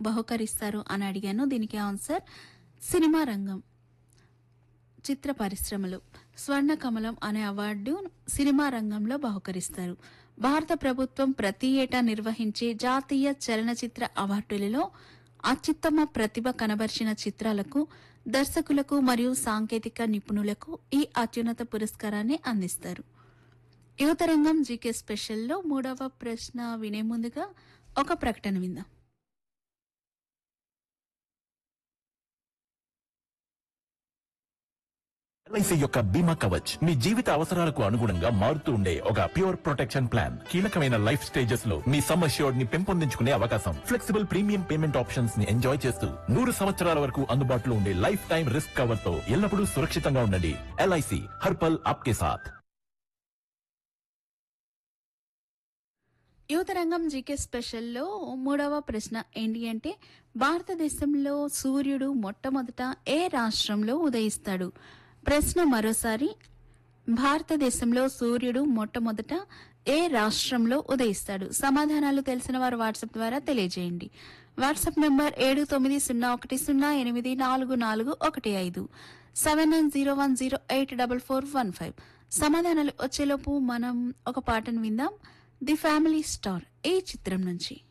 బహుకరిస్తారు అని అడిగాను దీనికి ఆన్సర్ సినిమా రంగం చిత్ర పరిశ్రమలు స్వర్ణ కమలం అనే అవార్డు సినిమా రంగంలో బహుకరిస్తారు భారత ప్రభుత్వం ప్రతి ఏటా నిర్వహించే జాతీయ చలనచిత్ర అవార్డులలో అత్యుత్తమ ప్రతిభ కనబర్చిన చిత్రాలకు దర్శకులకు మరియు సాంకేతిక నిపుణులకు ఈ అత్యున్నత పురస్కారాన్ని అందిస్తారు యువతరంగం జీకే స్పెషల్లో మూడవ ప్రశ్న వినే ముందుగా ఒక ప్రకటన విందాం ఎల్ఐసి యొక్క బీమా కవచ్ మీ జీవిత అవసరాలకు అనుగుణంగా మారుతూ ఉండే ఒక ప్యూర్ ప్రొటెక్షన్ ప్లాన్ కీలకమైన లైఫ్ స్టేజెస్ లో మీ సమ్ అష్యూర్డ్ ని పెంపొందించుకునే అవకాశం ఫ్లెక్సిబుల్ ప్రీమియం పేమెంట్ ఆప్షన్స్ ని ఎంజాయ్ చేస్తూ నూరు సంవత్సరాల వరకు అందుబాటులో ఉండే లైఫ్ టైం రిస్క్ కవర్ తో ఎల్లప్పుడూ సురక్షితంగా ఉండండి ఎల్ఐసి హర్పల్ ఆప్కే సాథ్ యువతరంగం జీకే స్పెషల్లో మూడవ ప్రశ్న ఏంటి అంటే భారతదేశంలో సూర్యుడు మొట్టమొదట ఏ రాష్ట్రంలో ఉదయిస్తాడు ప్రశ్న మరోసారి భారతదేశంలో సూర్యుడు మొట్టమొదట ఏ రాష్ట్రంలో ఉదయిస్తాడు సమాధానాలు తెలిసిన వారు వాట్సాప్ ద్వారా తెలియజేయండి వాట్సాప్ నెంబర్ ఏడు తొమ్మిది సున్నా ఒకటి సున్నా ఎనిమిది నాలుగు నాలుగు ఒకటి ఐదు seven nine zero one zero eight double four one five సమాధానాలు వచ్చేలోపు మనం ఒక పాటను విందాం ది ఫ్యామిలీ స్టార్ ఈ చిత్రం నుంచి